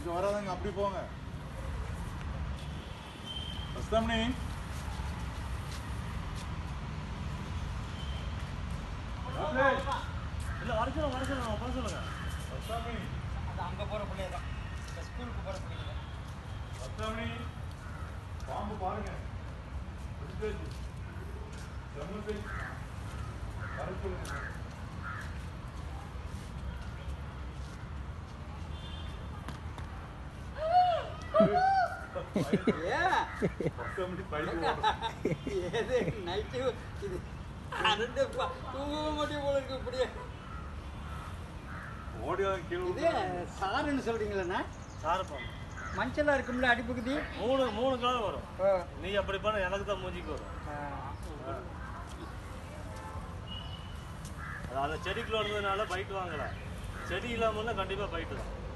இங்க வராதங்க அப்படி போங்க அஸ்தாமணி இல்ல வர சொல்லுங்க வர சொல்லுங்க வர சொல்லுங்க அஸ்தாமணி அது அங்கே போகிற பிள்ளைய தான் இந்த ஸ்கூலுக்கு போகிற பிள்ளைங்க அஸ்தாமணி பாம்பு பாருங்க விட்டுச்சு. செம்ம size. வர சொல்லுங்க ஏன் அஸ்தாமணி பைக்கு ஓடும். எது நைட்டு இது அருந்து தூங்க மாட்டேன் போல இருக்கு இப்படியே ஓடி வந்து கீழே இது விழுந்துடாதீங்க. சாருன்னு சொல்றீங்களண்ணா சாருப்பா மஞ்சளா இருக்கும்ல அடிப்புக்குதி மூணு மூணு கலர் வரும் நீ அப்படி பண்ண எனக்கு தான் மூஞ்சிக்கு வரும் அது அந்த செடிக்குள்ள இருந்ததுனால பைட் வாங்கல செடி இல்லாம இருந்தா கண்டிப்பா பைட் தான்